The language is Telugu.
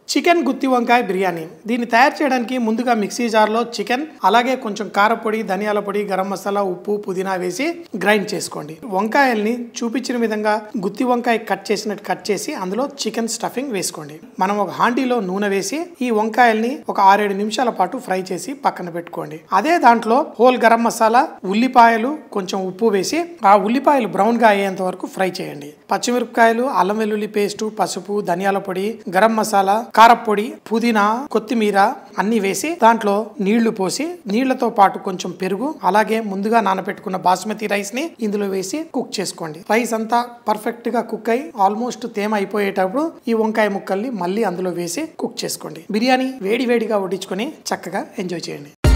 చికెన్ గుత్తి వంకాయ బిర్యానీ దీన్ని తయారు చేయడానికి ముందుగా మిక్సీ జార్లో చికెన్ అలాగే కొంచెం కారపొడి ధనియాల పొడి గరం మసాలా ఉప్పు పుదీనా వేసి గ్రైండ్ చేసుకోండి వంకాయల్ని చూపించిన విధంగా గుత్తి వంకాయ కట్ చేసినట్టు కట్ చేసి అందులో చికెన్ స్టఫింగ్ వేసుకోండి మనం ఒక హాండీలో నూనె వేసి ఈ వంకాయల్ని ఒక ఆరేడు నిమిషాల పాటు ఫ్రై చేసి పక్కన పెట్టుకోండి అదే దాంట్లో హోల్ గరం మసాలా ఉల్లిపాయలు కొంచెం ఉప్పు వేసి ఆ ఉల్లిపాయలు బ్రౌన్ గా అయ్యేంత వరకు ఫ్రై చేయండి పచ్చిమిరపకాయలు అల్లం వెల్లుల్లి పేస్టు పసుపు ధనియాల పొడి గరం మసాలా కారపొడి పుదీనా కొత్తిమీర అన్ని వేసి దాంట్లో నీళ్లు పోసి నీళ్లతో పాటు కొంచెం పెరుగు అలాగే ముందుగా నానబెట్టుకున్న బాస్మతి రైస్ ని ఇందులో వేసి కుక్ చేసుకోండి రైస్ అంతా పర్ఫెక్ట్ గా కుక్ అయి ఆల్మోస్ట్ తేమ అయిపోయేటప్పుడు ఈ వంకాయ ముక్కల్ని మళ్ళీ అందులో వేసి కుక్ చేసుకోండి బిర్యానీ వేడి వేడిగా వడ్డించుకొని చక్కగా ఎంజాయ్ చేయండి